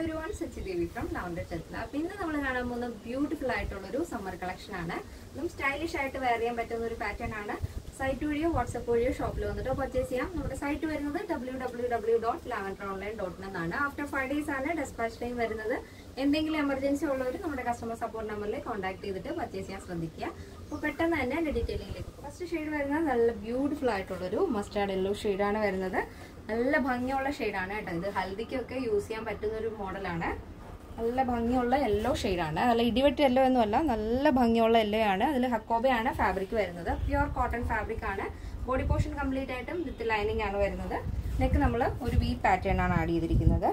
every one Sachi Devi from lavender ചെത്തില അപ്പൊ ഇന്ന് നമ്മൾ കാണാൻ പോകുന്ന ബ്യൂട്ടിഫുൾ ആയിട്ടുള്ള ഒരു സമ്മർ കളക്ഷൻ ആണ് ഇതും സ്റ്റൈലിഷ് ആയിട്ട് വെയർ ചെയ്യാൻ പറ്റുന്ന ഒരു പാറ്റേൺ ആണ് സൈറ്റ് വഴിയോ വാട്സപ്പ് വഴിയോ ഷോപ്പിൽ വന്നിട്ടോ പർച്ചേസ് ചെയ്യാം നമ്മുടെ സൈറ്റ് വരുന്നത് W W W dot lavender online dot എന്നാണ് ആഫ്റ്റർ ഫൈവ് ഡേയ്സ് ആണ് ഡെസ്പാച്ച് ടൈം വരുന്നത് എന്തെങ്കിലും എമർജൻസി ഉള്ളവർ നമ്മുടെ കസ്റ്റമർ സപ്പോർട്ട് നമ്പറിൽ കോൺടാക്ട് ചെയ്തിട്ട് പർച്ചേസ് ചെയ്യാൻ ശ്രദ്ധിക്കുക അപ്പോൾ പെട്ടെന്ന് തന്നെ എൻ്റെ ഡീറ്റെയിലിംഗിലേക്ക് ഫസ്റ്റ് ഷെയ്ഡ് വരുന്നത് നല്ല ബ്യൂട്ടിഫുൾ ആയിട്ടുള്ളൊരു മസ്റ്റാർഡ് യെല്ലോ ഷെയ്ഡാണ് വരുന്നത് നല്ല ഭംഗിയുള്ള ഷെയ്ഡാണ് കേട്ടോ ഇത് ഹൽദിക്കൊക്കെ യൂസ് ചെയ്യാൻ പറ്റുന്ന ഒരു മോഡലാണ് നല്ല ഭംഗിയുള്ള യെല്ലോ ഷെയ്ഡാണ് നല്ല ഇടിവെട്ട് യെല്ലോ ഒന്നുമല്ല നല്ല ഭംഗിയുള്ള യെല്ലോ ആണ് അതിൽ ഹക്കോബയാണ് ഫാബ്രിക് വരുന്നത് പ്യുവർ കോട്ടൺ ഫാബ്രിക് ആണ് ബോഡി പോർഷൻ കംപ്ലീറ്റ് ആയിട്ടും വിത്ത് ലൈനിങ് ആണ് വരുന്നത് നെക്ക് നമ്മൾ ഒരു വി പാറ്റേൺ ആണ് ആഡ് ചെയ്തിരിക്കുന്നത്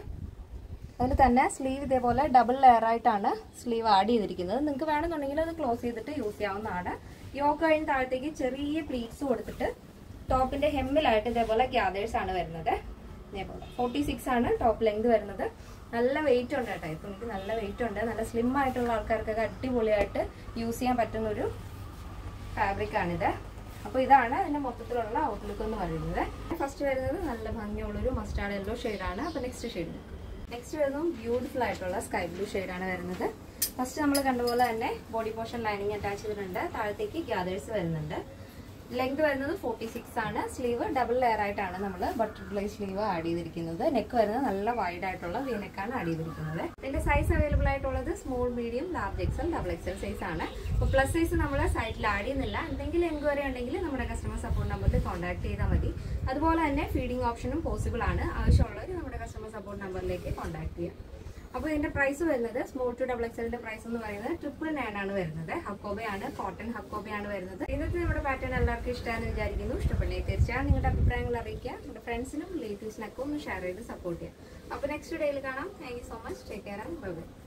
അതിൽ തന്നെ സ്ലീവ് ഇതേപോലെ ഡബിൾ ലെയർ ആയിട്ടാണ് സ്ലീവ് ആഡ് ചെയ്തിരിക്കുന്നത് നിങ്ങൾക്ക് വേണമെന്നുണ്ടെങ്കിൽ അത് ക്ലോസ് ചെയ്തിട്ട് യൂസ് ചെയ്യാവുന്നതാണ് യോക്ക് കഴിഞ്ഞ് താഴത്തേക്ക് ചെറിയ പ്ലീറ്റ്സ് കൊടുത്തിട്ട് ടോപ്പിന്റെ ഹെമ്മിലായിട്ട് ഇതേപോലെ ഗ്യാദേഴ്സ് ആണ് വരുന്നത് ഇതേപോലെ ഫോർട്ടി സിക്സ് ആണ് ടോപ്പ് ലെങ്ത് വരുന്നത് നല്ല വെയിറ്റ് ഉണ്ട് കേട്ടോ ഇപ്പം എനിക്ക് നല്ല വെയിറ്റ് ഉണ്ട് നല്ല സ്ലിം ആയിട്ടുള്ള ആൾക്കാർക്കൊക്കെ അടിപൊളിയായിട്ട് യൂസ് ചെയ്യാൻ പറ്റുന്ന ഒരു ഫാബ്രിക് ആണിത് അപ്പോൾ ഇതാണ് അതിന്റെ മൊത്തത്തിലുള്ള ഔട്ട്ലുക്ക് എന്ന് പറയുന്നത് ഫസ്റ്റ് വരുന്നത് നല്ല ഭംഗിയുള്ളൊരു മസ്റ്റാർഡ് യെല്ലോ ഷെയ്ഡാണ് അപ്പോൾ നെക്സ്റ്റ് ഷെയ്ഡ് നെക്സ്റ്റ് വരുന്നതും ബ്യൂട്ടിഫുൾ ആയിട്ടുള്ള സ്കൈ ബ്ലൂ ഷെയ്ഡാണ് വരുന്നത് ഫസ്റ്റ് നമ്മൾ കണ്ട പോലെ തന്നെ ബോഡി പോർഷൻ ലൈനിങ് അറ്റാച്ച് ചെയ്തിട്ടുണ്ട് താഴത്തേക്ക് ഗ്യാദേഴ്സ് വരുന്നുണ്ട് ലെങ്ത് വരുന്നത് ഫോർട്ടി സിക്സ് ആണ് സ്ലീവ് ഡബിൾ ലെയർ ആയിട്ടാണ് നമ്മൾ ബട്ടർഫ്ലൈ സ്ലീവ് ആഡ് ചെയ്തിരിക്കുന്നത് നെക്ക് വരുന്നത് നല്ല വൈഡ് ആയിട്ടുള്ള വി നെക്കാണ് ആഡ് ചെയ്തിരിക്കുന്നത് ഇതിന്റെ സൈസ് അവൈലബിൾ ആയിട്ടുള്ളത് small medium large XL double XL size ആണ് അപ്പോൾ പ്ലസ് സൈസ് നമ്മൾ സൈറ്റിൽ ആഡ് ചെയ്യുന്നില്ല എന്തെങ്കിലും എൻക്വയറി ഉണ്ടെങ്കിൽ നമ്മുടെ കസ്റ്റമർ സപ്പോർട്ട് നമ്പറിൽ കോൺടാക്ട് ചെയ്താൽ മതി അതുപോലെ തന്നെ ഫീഡിംഗ് ഓപ്ഷനും പോസിബിൾ ആണ് ആവശ്യമുള്ളവർ നമ്മുടെ കസ്റ്റമർ സപ്പോർട്ട് നമ്പറിലേക്ക് കോൺടാക്ട് ചെയ്യാം അപ്പോൾ ഇതിന്റെ പ്രൈസ് വരുന്നത് സ്മോൾ ടു ഡബിൾ എക്സലിന്റെ പ്രൈസ് എന്ന് പറയുന്നത് ട്രിപ്പിൾ നയൻ ആണ് വരുന്നത് ഹക്കോബയാണ് കോട്ടൺ ഹക്കോബയാണ് വരുന്നത് ഇന്നത്തെ നമ്മുടെ പാറ്റേൺ എല്ലാവർക്കും ഇഷ്ടമാണെന്ന് വിചാരിക്കുന്നു ഇഷ്ടപ്പെടേ തീർച്ചയായും നിങ്ങളുടെ അഭിപ്രായങ്ങൾ അറിയിക്കുക നിങ്ങളുടെ ഫ്രണ്ട്സിനും റിലേറ്റീവ്സിനൊക്കെ ഒന്ന് ഷെയർ ചെയ്ത് സപ്പോർട്ട് ചെയ്യാം അപ്പോൾ നെക്സ്റ്റ് ഡേയിൽ കാണാം thank you so much take care and bye by